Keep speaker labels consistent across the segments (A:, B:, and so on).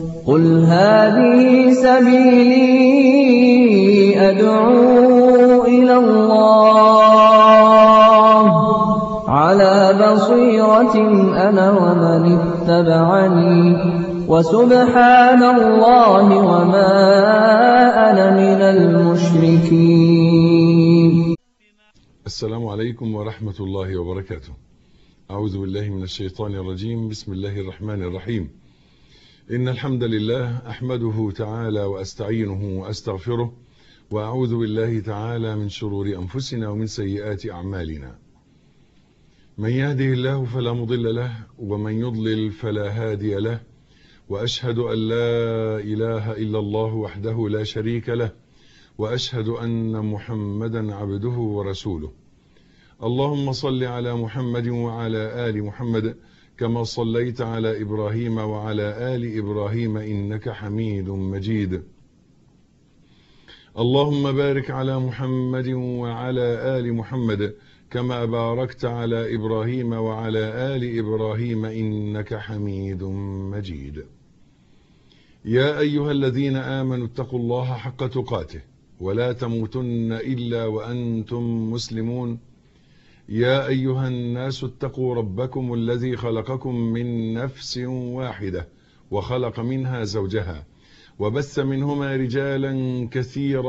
A: قل هذه سبيلي أدعو إلى الله على بصيرة أنا ومن اتبعني وسبحان الله وما أنا من المشركين
B: السلام عليكم ورحمة الله وبركاته أعوذ بالله من الشيطان الرجيم بسم الله الرحمن الرحيم إن الحمد لله أحمده تعالى وأستعينه وأستغفره وأعوذ بالله تعالى من شرور أنفسنا ومن سيئات أعمالنا من يهده الله فلا مضل له ومن يضلل فلا هادي له وأشهد أن لا إله إلا الله وحده لا شريك له وأشهد أن محمدا عبده ورسوله اللهم صل على محمد وعلى آل محمد كما صليت على إبراهيم وعلى آل إبراهيم إنك حميد مجيد اللهم بارك على محمد وعلى آل محمد كما باركت على إبراهيم وعلى آل إبراهيم إنك حميد مجيد يا أيها الذين آمنوا اتقوا الله حق تقاته ولا تموتن إلا وأنتم مسلمون يا أيها الناس اتقوا ربكم الذي خلقكم من نفس واحدة وخلق منها زوجها وبث منهما رجالا كثيرا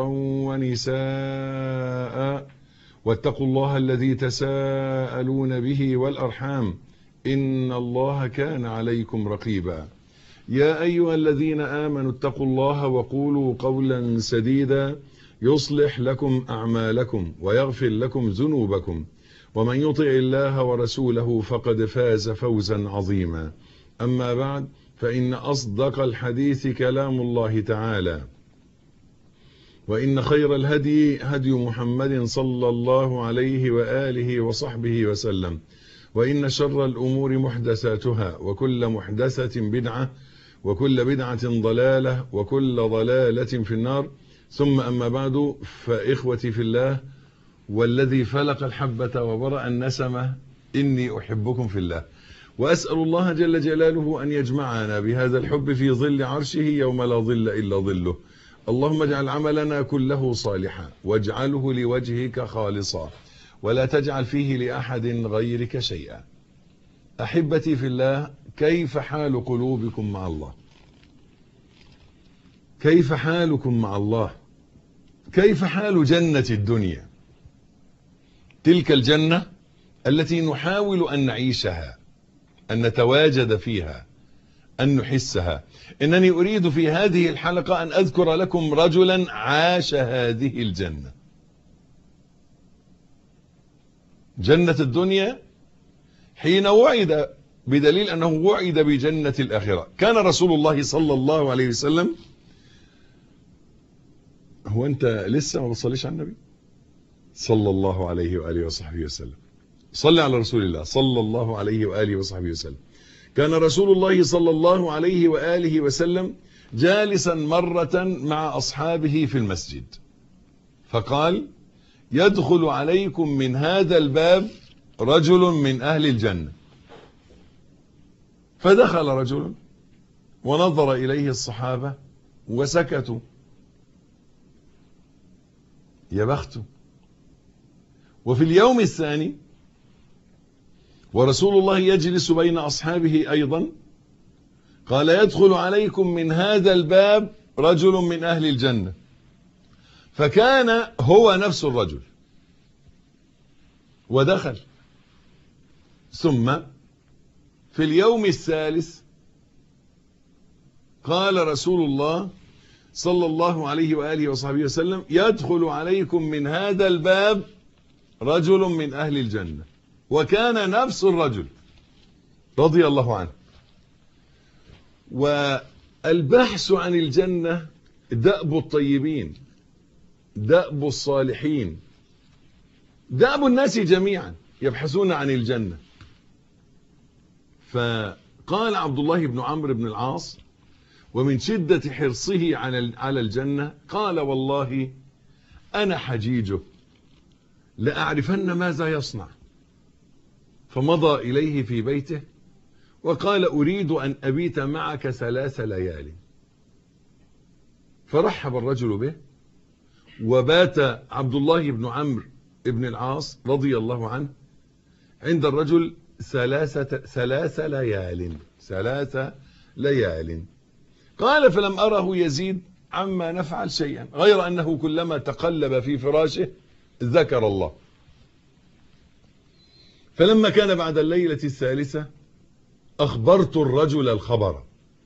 B: ونساء واتقوا الله الذي تساءلون به والأرحام إن الله كان عليكم رقيبا يا أيها الذين آمنوا اتقوا الله وقولوا قولا سديدا يصلح لكم أعمالكم ويغفر لكم ذنوبكم ومن يطع الله ورسوله فقد فاز فوزا عظيما أما بعد فإن أصدق الحديث كلام الله تعالى وإن خير الهدي هدي محمد صلى الله عليه وآله وصحبه وسلم وإن شر الأمور محدثاتها وكل محدثة بدعة وكل بدعة ضلالة وكل ضلالة في النار ثم أما بعد فإخوتي في الله والذي فلق الحبة وبرأ النسمة إني أحبكم في الله وأسأل الله جل جلاله أن يجمعنا بهذا الحب في ظل عرشه يوم لا ظل إلا ظله اللهم اجعل عملنا كله صالحا واجعله لوجهك خالصا ولا تجعل فيه لأحد غيرك شيئا أحبتي في الله كيف حال قلوبكم مع الله كيف حالكم مع الله كيف حال جنة الدنيا تلك الجنة التي نحاول أن نعيشها أن نتواجد فيها أن نحسها إنني أريد في هذه الحلقة أن أذكر لكم رجلا عاش هذه الجنة جنة الدنيا حين وعد بدليل أنه وعد بجنة الآخرة كان رسول الله صلى الله عليه وسلم هو أنت لسه ما بتصليش على النبي صلى الله عليه وآله وصحبه وسلم صلى على رسول الله صلى الله عليه وآله وصحبه وسلم كان رسول الله صلى الله عليه وآله وسلم جالسا مرة مع أصحابه في المسجد فقال يدخل عليكم من هذا الباب رجل من أهل الجنة فدخل رجل ونظر إليه الصحابة وسكتوا يا بخته وفي اليوم الثاني ورسول الله يجلس بين أصحابه أيضا قال يدخل عليكم من هذا الباب رجل من أهل الجنة فكان هو نفس الرجل ودخل ثم في اليوم الثالث قال رسول الله صلى الله عليه وآله وصحبه وسلم يدخل عليكم من هذا الباب رجل من أهل الجنة وكان نفس الرجل رضي الله عنه والبحث عن الجنة دأب الطيبين دأب الصالحين دأب الناس جميعا يبحثون عن الجنة فقال عبد الله بن عمرو بن العاص ومن شدة حرصه على على الجنة قال والله أنا حجيجه لأعرفن ماذا يصنع فمضى إليه في بيته وقال أريد أن أبيت معك ثلاث ليال فرحب الرجل به وبات عبد الله بن عمرو بن العاص رضي الله عنه عند الرجل ثلاثة ثلاث ليال ثلاث ليال قال فلم أره يزيد عما نفعل شيئا غير أنه كلما تقلب في فراشه ذكر الله فلما كان بعد الليلة الثالثة أخبرت الرجل الخبر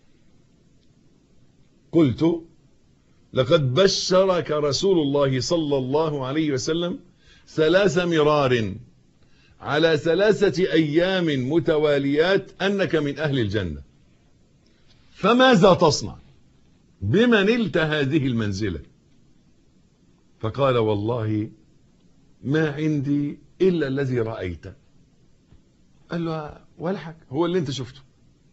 B: قلت لقد بشرك رسول الله صلى الله عليه وسلم ثلاث مرار على ثلاثة أيام متواليات أنك من أهل الجنة فماذا تصنع بما نلت هذه المنزلة فقال والله ما عندي إلا الذي رأيته قال له ولا حاجة هو اللي انت شفته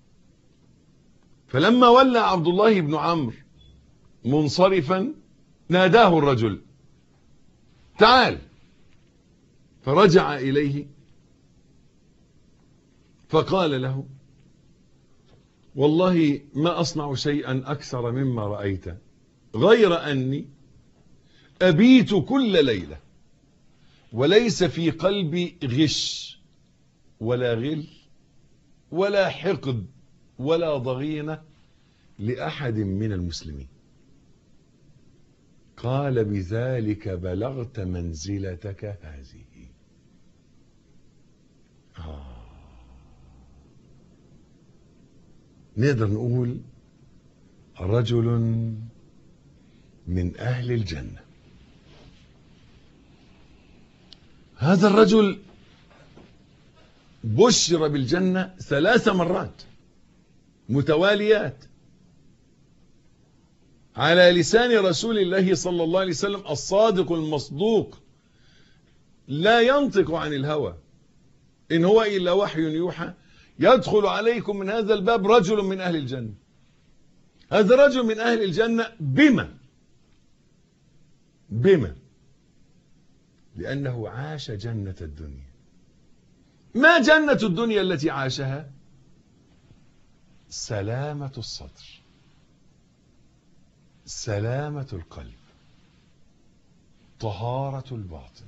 B: فلما ولى عبد الله بن عمرو منصرفا ناداه الرجل تعال فرجع إليه فقال له والله ما أصنع شيئا أكثر مما رأيت غير أني أبيت كل ليلة وليس في قلبي غش ولا غل ولا حقد ولا ضغينة لأحد من المسلمين قال بذلك بلغت منزلتك هذه آه. نقدر نقول رجل من أهل الجنة هذا الرجل بشر بالجنة ثلاث مرات متواليات على لسان رسول الله صلى الله عليه وسلم الصادق المصدوق لا ينطق عن الهوى إن هو إلا وحي يوحى يدخل عليكم من هذا الباب رجل من أهل الجنة هذا رجل من أهل الجنة بما بما لأنه عاش جنة الدنيا ما جنة الدنيا التي عاشها سلامة الصدر سلامة القلب طهارة الباطن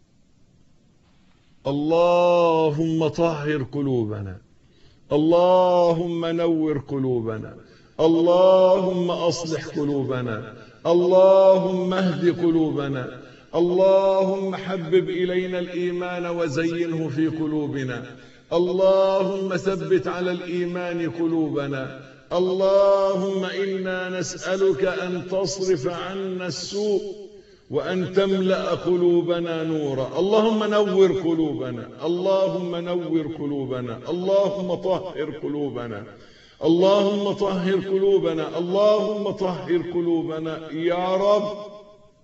B: اللهم طهر قلوبنا اللهم نور قلوبنا اللهم أصلح قلوبنا اللهم اهد قلوبنا اللهم حبب إلينا الإيمان وزينه في قلوبنا اللهم ثبت على الإيمان قلوبنا اللهم إنا نسألك أن تصرف عنا السوء وأن تملأ قلوبنا نورا اللهم نور قلوبنا اللهم نور قلوبنا اللهم طهر قلوبنا اللهم طهر قلوبنا اللهم طهر قلوبنا يا رب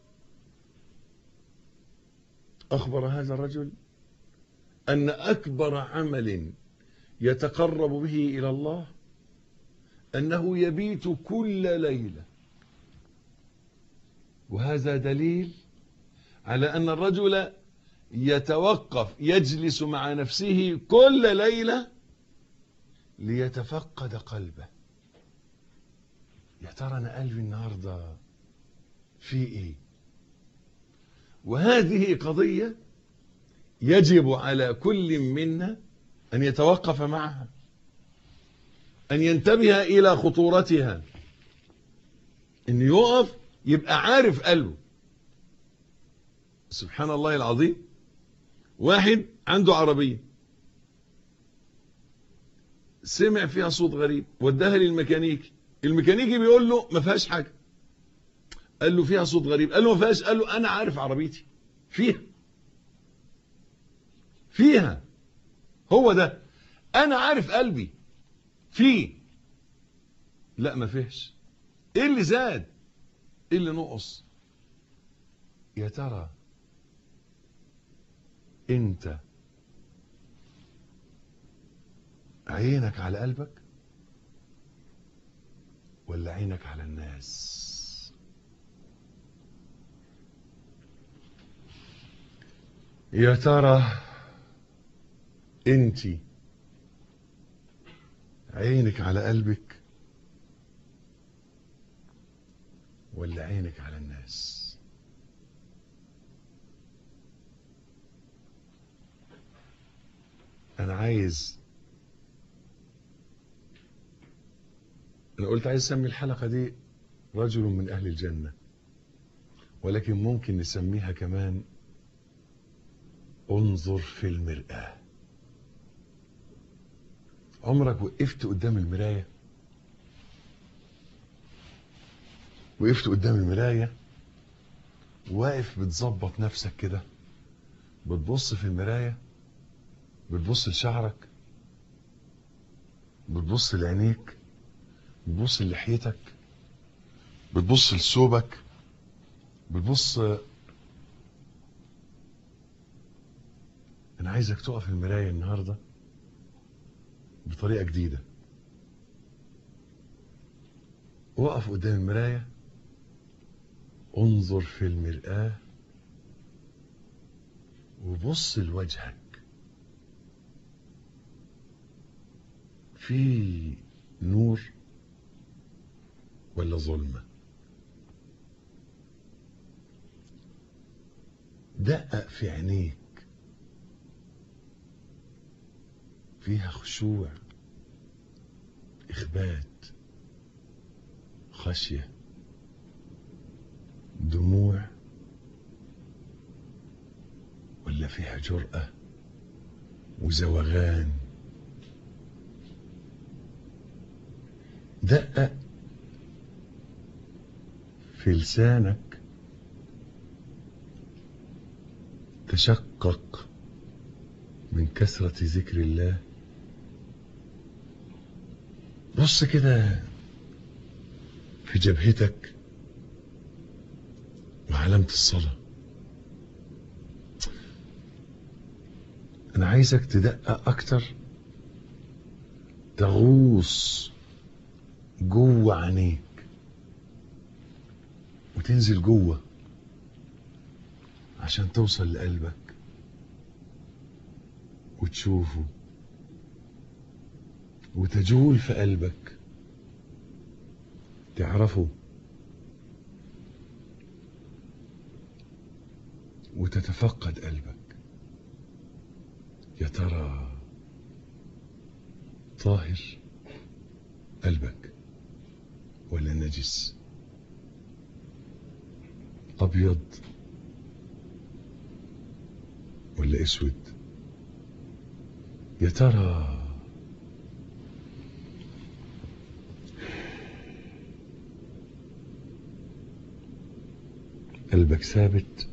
B: أخبر هذا الرجل أن أكبر عمل يتقرب به إلى الله أنه يبيت كل ليلة وهذا دليل على أن الرجل يتوقف يجلس مع نفسه كل ليلة ليتفقد قلبه يا ترى أنا قلبي النهاردة في إيه وهذه قضية يجب على كل منا أن يتوقف معها أن ينتبه إلى خطورتها أن يقف يبقى عارف قلبه سبحان الله العظيم واحد عنده عربية سمع فيها صوت غريب وداها للميكانيكي الميكانيكي بيقول له ما فيهاش حاجة قال له فيها صوت غريب قال له ما فيهاش قال له أنا عارف عربيتي فيها فيها هو ده أنا عارف قلبي فيه لا ما فيهش ايه اللي زاد ايه اللي نقص يا ترى انت عينك على قلبك ولا عينك على الناس يا ترى انت عينك على قلبك ولا عينك على الناس انا عايز انا قلت عايز اسمي الحلقه دي رجل من اهل الجنه ولكن ممكن نسميها كمان انظر في المرآة عمرك وقفت قدام المراية وقفت قدام المراية واقف بتظبط نفسك كده بتبص في المراية بتبص لشعرك بتبص لعينيك بتبص لحيتك بتبص لثوبك بتبص انا عايزك تقف في المرايه النهارده بطريقه جديده وقف قدام المرايه انظر في المرآة وبص لوجهك في نور ولا ظلمه دقق في عينيك فيها خشوع إخبات خشية دموع ولا فيها جرأة وزوغان دقق في لسانك تشقق من كثرة ذكر الله بص كده في جبهتك وعلامة الصلاة أنا عايزك تدقق أكتر تغوص جوه عينيك وتنزل جوه عشان توصل لقلبك وتشوفه وتجول في قلبك تعرفه وتتفقد قلبك يا ترى طاهر قلبك ولا نجس ابيض ولا اسود يا ترى قلبك ثابت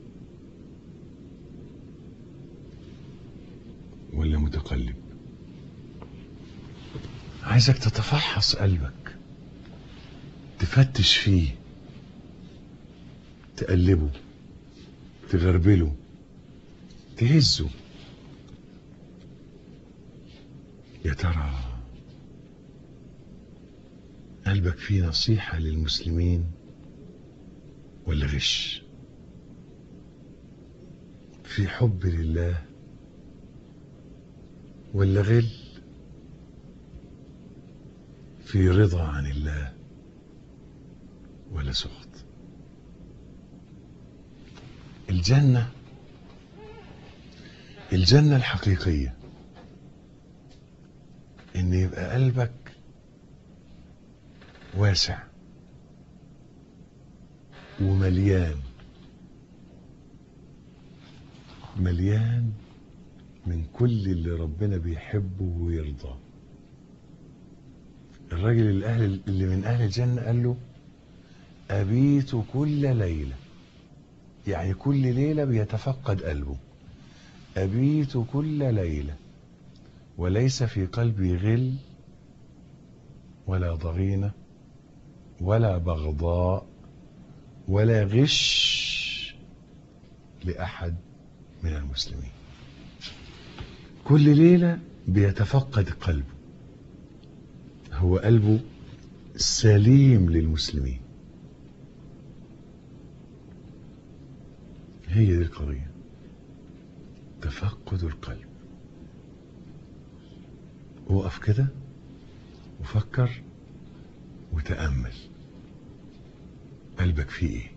B: ولا متقلب عايزك تتفحص قلبك تفتش فيه تقلبه تغربله تهزه يا ترى قلبك فيه نصيحة للمسلمين ولا غش في حب لله ولا غل في رضا عن الله ولا سخط الجنة الجنة الحقيقية ان يبقى قلبك واسع ومليان مليان من كل اللي ربنا بيحبه ويرضاه الراجل الأهل اللي من أهل الجنة قال له أبيت كل ليلة يعني كل ليلة بيتفقد قلبه أبيت كل ليلة وليس في قلبي غل ولا ضغينة ولا بغضاء ولا غش لأحد من المسلمين كل ليلة بيتفقد قلبه هو قلبه سليم للمسلمين هي دي القضية تفقد القلب وقف كده وفكر وتأمل قلبك فيه ايه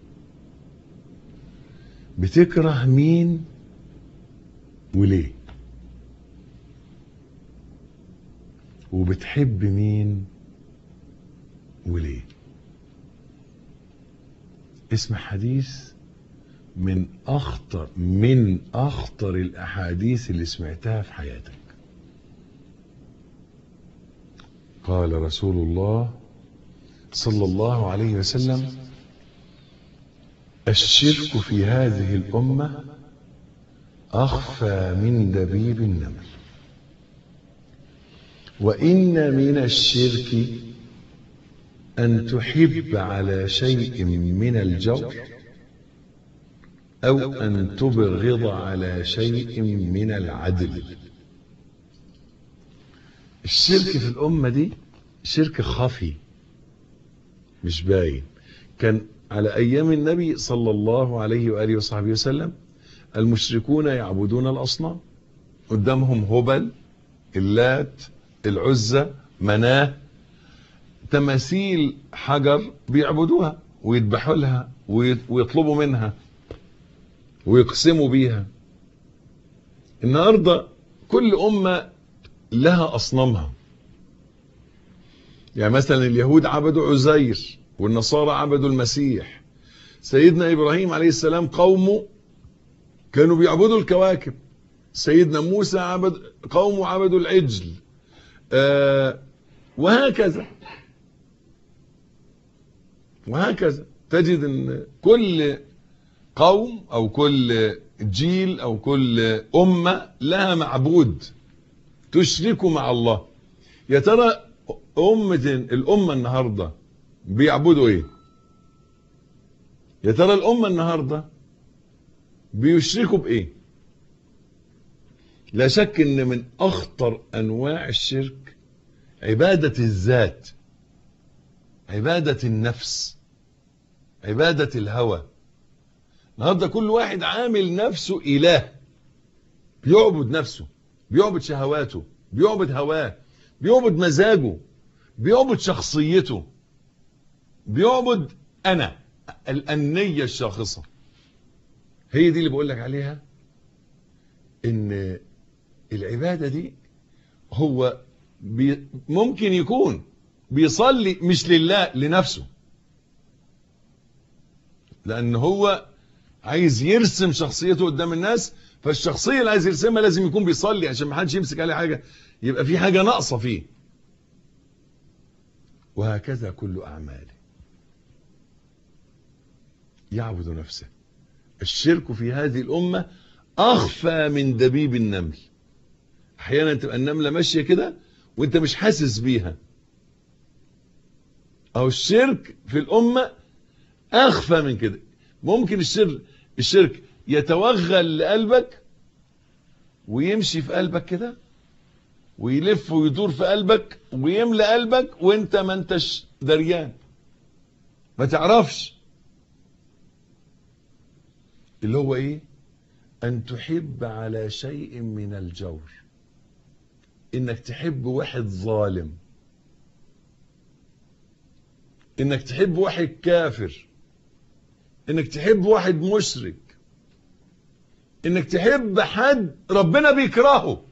B: بتكره مين وليه وبتحب مين وليه اسم حديث من اخطر من اخطر الاحاديث اللي سمعتها في حياتك قال رسول الله صلى الله عليه وسلم الشرك في هذه الامه اخفى من دبيب النمل وان من الشرك ان تحب على شيء من الجور او ان تبغض على شيء من العدل الشرك في الامه دي شرك خفي مش باين كان على ايام النبي صلى الله عليه واله وصحبه وسلم المشركون يعبدون الاصنام قدامهم هبل اللات العزة مناه تماثيل حجر بيعبدوها ويذبحوا لها ويطلبوا منها ويقسموا بيها النهارده كل امه لها اصنامها يعني مثلا اليهود عبدوا عزير والنصارى عبدوا المسيح سيدنا ابراهيم عليه السلام قومه كانوا بيعبدوا الكواكب سيدنا موسى عبد قومه عبدوا العجل آه وهكذا وهكذا تجد ان كل قوم او كل جيل او كل امه لها معبود تشرك مع الله يا ترى امه الامه النهارده بيعبدوا ايه يا ترى الامه النهارده بيشركوا بايه لا شك ان من اخطر انواع الشرك عباده الذات عباده النفس عباده الهوى النهارده كل واحد عامل نفسه اله بيعبد نفسه بيعبد شهواته بيعبد هواه بيعبد مزاجه بيعبد شخصيته بيعبد انا الانيه الشاخصه هي دي اللي بقول لك عليها ان العباده دي هو بي ممكن يكون بيصلي مش لله لنفسه لان هو عايز يرسم شخصيته قدام الناس فالشخصيه اللي عايز يرسمها لازم يكون بيصلي عشان ما حدش يمسك عليه حاجه يبقى في حاجه ناقصه فيه وهكذا كل اعماله يعبد نفسه الشرك في هذه الامه اخفى من دبيب النمل احيانا تبقى النمله ماشيه كده وانت مش حاسس بيها او الشرك في الامه اخفى من كده ممكن الشرك الشرك يتوغل لقلبك ويمشي في قلبك كده ويلف ويدور في قلبك ويملى قلبك وانت ما انتش دريان ما تعرفش اللي هو ايه ان تحب على شيء من الجور انك تحب واحد ظالم انك تحب واحد كافر انك تحب واحد مشرك انك تحب حد ربنا بيكرهه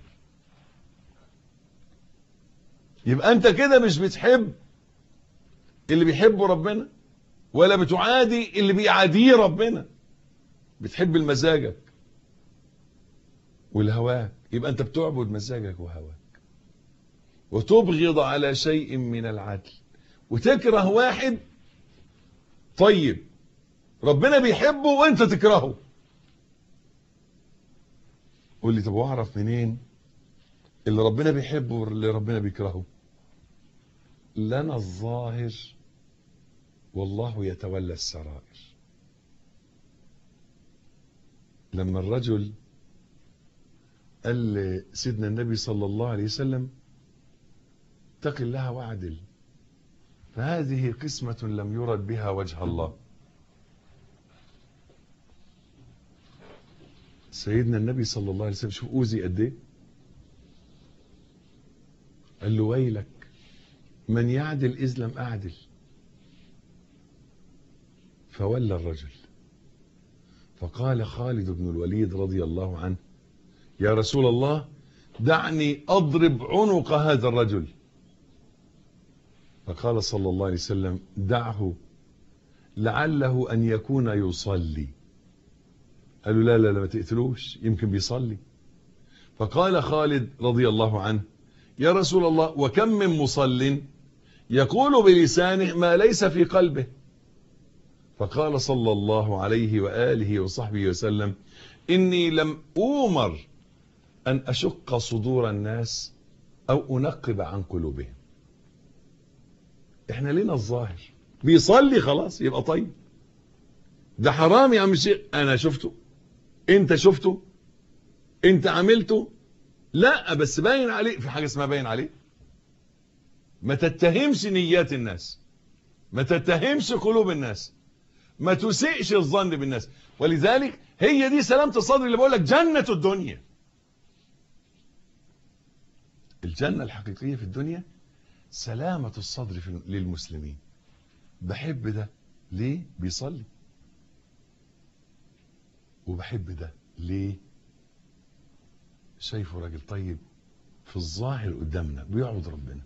B: يبقى انت كده مش بتحب اللي بيحبه ربنا ولا بتعادي اللي بيعاديه ربنا بتحب المزاجك والهواك يبقى انت بتعبد مزاجك وهواك وتبغض على شيء من العدل وتكره واحد طيب ربنا بيحبه وانت تكرهه قول لي طب واعرف منين اللي ربنا بيحبه واللي ربنا بيكرهه لنا الظاهر والله يتولى السرائر لما الرجل قال لسيدنا النبي صلى الله عليه وسلم اتق الله واعدل فهذه قسمة لم يرد بها وجه الله سيدنا النبي صلى الله عليه وسلم شوف اوذي قد ايه قال له ويلك من يعدل اذ لم اعدل فولى الرجل فقال خالد بن الوليد رضي الله عنه يا رسول الله دعني أضرب عنق هذا الرجل فقال صلى الله عليه وسلم دعه لعله أن يكون يصلي قالوا لا لا لا ما تقتلوش يمكن بيصلي فقال خالد رضي الله عنه يا رسول الله وكم من مصل يقول بلسانه ما ليس في قلبه فقال صلى الله عليه وآله وصحبه وسلم إني لم أومر أن أشق صدور الناس أو أنقب عن قلوبهم احنا لنا الظاهر بيصلي خلاص يبقى طيب ده حرام يا عم الشيخ انا شفته انت شفته انت عملته لا بس باين عليه في حاجه اسمها باين عليه ما تتهمش نيات الناس ما تتهمش قلوب الناس ما تسيئش الظن بالناس ولذلك هي دي سلامة الصدر اللي بقول لك جنة الدنيا الجنة الحقيقية في الدنيا سلامة الصدر في للمسلمين بحب ده ليه بيصلي وبحب ده ليه شايفه راجل طيب في الظاهر قدامنا بيعبد ربنا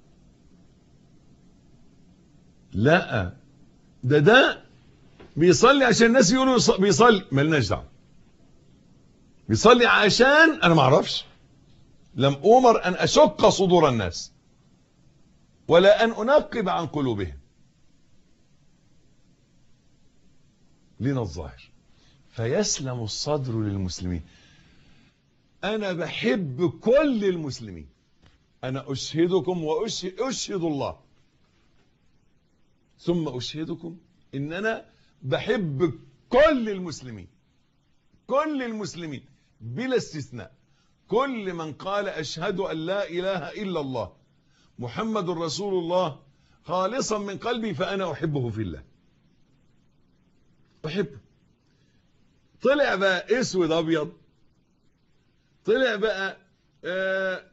B: لا ده ده بيصلي عشان الناس يقولوا يص- بيصلي ملناش دعوه بيصلي عشان انا ما اعرفش لم امر ان اشق صدور الناس ولا ان انقب عن قلوبهم لنا الظاهر فيسلم الصدر للمسلمين انا بحب كل المسلمين انا اشهدكم واشهد اشهد الله ثم اشهدكم ان انا بحب كل المسلمين كل المسلمين بلا استثناء كل من قال اشهد ان لا اله الا الله محمد رسول الله خالصا من قلبي فانا احبه في الله احبه طلع بقى اسود ابيض طلع بقى آه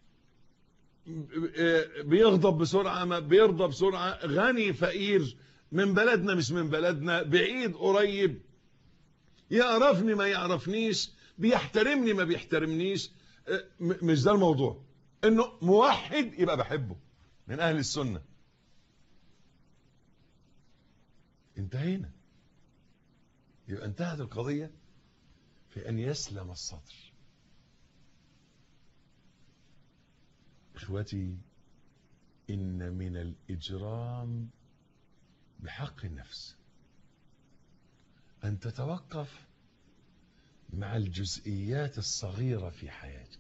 B: آه، بيغضب بسرعة ما بيرضى بسرعة غني فقير من بلدنا مش من بلدنا بعيد قريب يعرفني ما يعرفنيش بيحترمني ما بيحترمنيش آه، م- مش ده الموضوع انه موحد يبقى بحبه من اهل السنة انتهينا يبقى انتهت القضية في ان يسلم الصدر اخوتي ان من الاجرام بحق النفس ان تتوقف مع الجزئيات الصغيرة في حياتك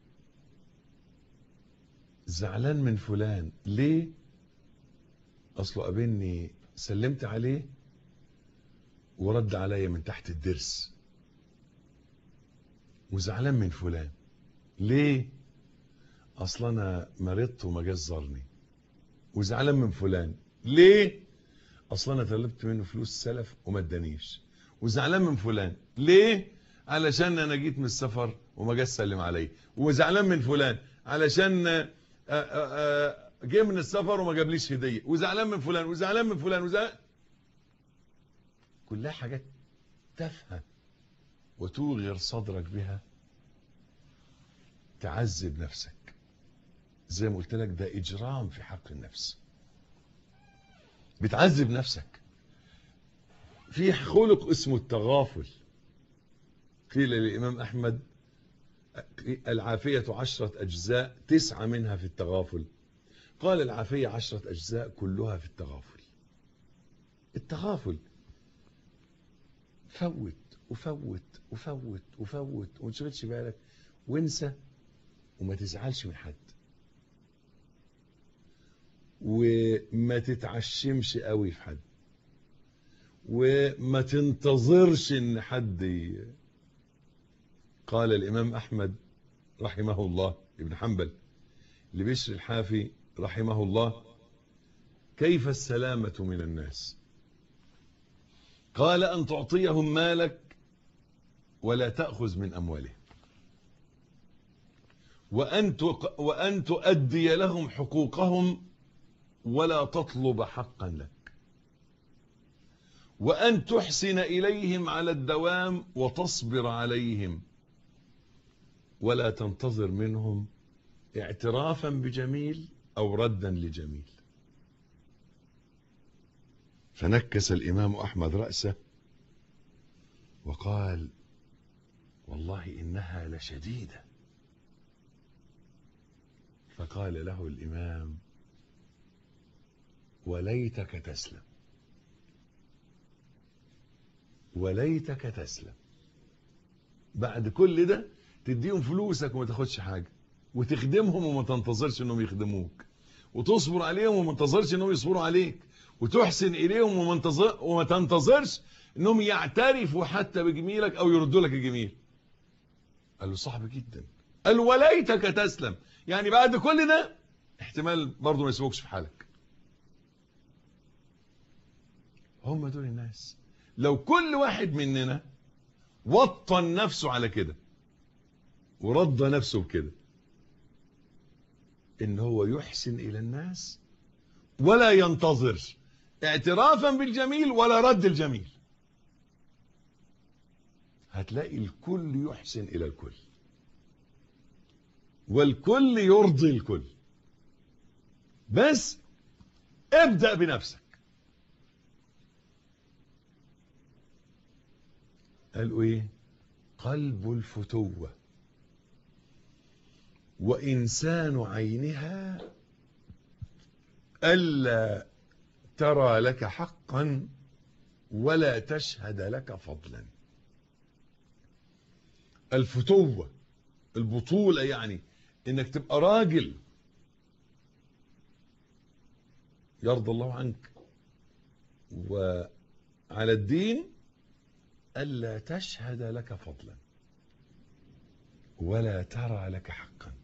B: زعلان من فلان ليه اصله قابلني سلمت عليه ورد عليا من تحت الدرس وزعلان من فلان ليه اصل انا مرضت وما جاش زارني وزعلان من فلان ليه اصل انا طلبت منه فلوس سلف وما ادانيش وزعلان من فلان ليه علشان انا جيت من السفر وما جاش سلم عليا وزعلان من فلان علشان آه، آه، آه، جه من السفر وما جابليش هديه وزعلان من فلان وزعلان من فلان وزعلان كلها حاجات تافهه وتوغر صدرك بها تعذب نفسك زي ما قلت لك ده اجرام في حق النفس بتعذب نفسك في خلق اسمه التغافل قيل للامام احمد العافية عشرة أجزاء تسعة منها في التغافل قال العافية عشرة أجزاء كلها في التغافل التغافل فوت وفوت وفوت وفوت وما تشغلش بالك وانسى وما تزعلش من حد وما تتعشمش قوي في حد وما تنتظرش ان حد ي... قال الامام احمد رحمه الله ابن حنبل لبشر الحافي رحمه الله كيف السلامة من الناس قال ان تعطيهم مالك ولا تأخذ من اموالهم وأن, تق... وأن تؤدي لهم حقوقهم ولا تطلب حقا لك وأن تحسن إليهم على الدوام وتصبر عليهم ولا تنتظر منهم اعترافا بجميل أو ردا لجميل فنكس الإمام أحمد رأسه وقال والله إنها لشديدة فقال له الإمام وليتك تسلم وليتك تسلم بعد كل ده تديهم فلوسك وما تاخدش حاجة وتخدمهم وما تنتظرش انهم يخدموك وتصبر عليهم وما تنتظرش انهم يصبروا عليك وتحسن اليهم وما, انتظر وما تنتظرش انهم يعترفوا حتى بجميلك او يردوا لك الجميل قال له صعب جدا قال وليتك تسلم يعني بعد كل ده احتمال برضه ما يسيبوكش في حالك هم دول الناس لو كل واحد مننا وطن نفسه على كده ورد نفسه بكده ان هو يحسن الى الناس ولا ينتظر اعترافا بالجميل ولا رد الجميل هتلاقي الكل يحسن الى الكل والكل يرضي الكل بس ابدأ بنفسك قالوا ايه قلب الفتوة وإنسان عينها ألا ترى لك حقا ولا تشهد لك فضلا الفتوة البطولة يعني انك تبقى راجل يرضى الله عنك وعلى الدين ألا تشهد لك فضلا ولا ترى لك حقا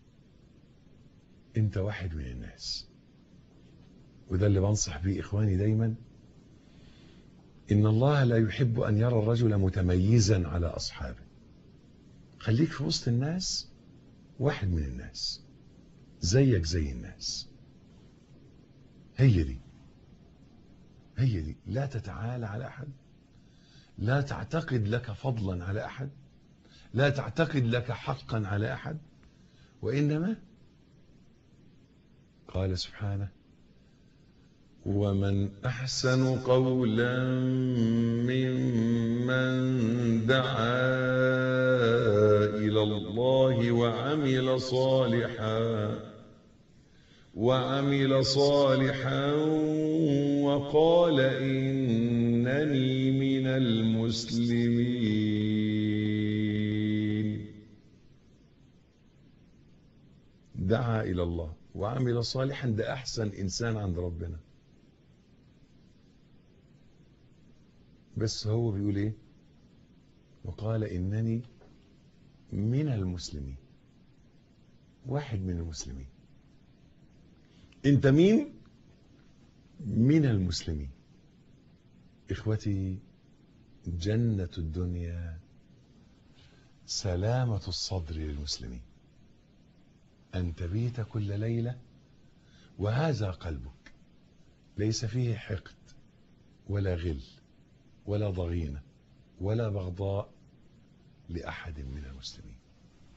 B: انت واحد من الناس وده اللي بنصح بيه اخواني دايما ان الله لا يحب ان يرى الرجل متميزا على اصحابه خليك في وسط الناس واحد من الناس زيك زي الناس هي دي هي دي لا تتعالى على احد لا تعتقد لك فضلا على احد لا تعتقد لك حقا على احد وانما قال سبحانه ومن احسن قولا ممن دعا الى الله وعمل صالحا وعمل صالحا وقال انني من المسلمين دعا الى الله وعمل صالحا ده احسن انسان عند ربنا بس هو بيقول ايه وقال انني من المسلمين واحد من المسلمين انت مين من المسلمين اخوتي جنة الدنيا سلامة الصدر للمسلمين أن تبيت كل ليلة وهذا قلبك ليس فيه حقد ولا غل ولا ضغينة ولا بغضاء لأحد من المسلمين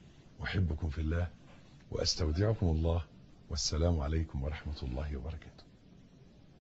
B: أحبكم في الله وأستودعكم الله والسلام عليكم ورحمة الله وبركاته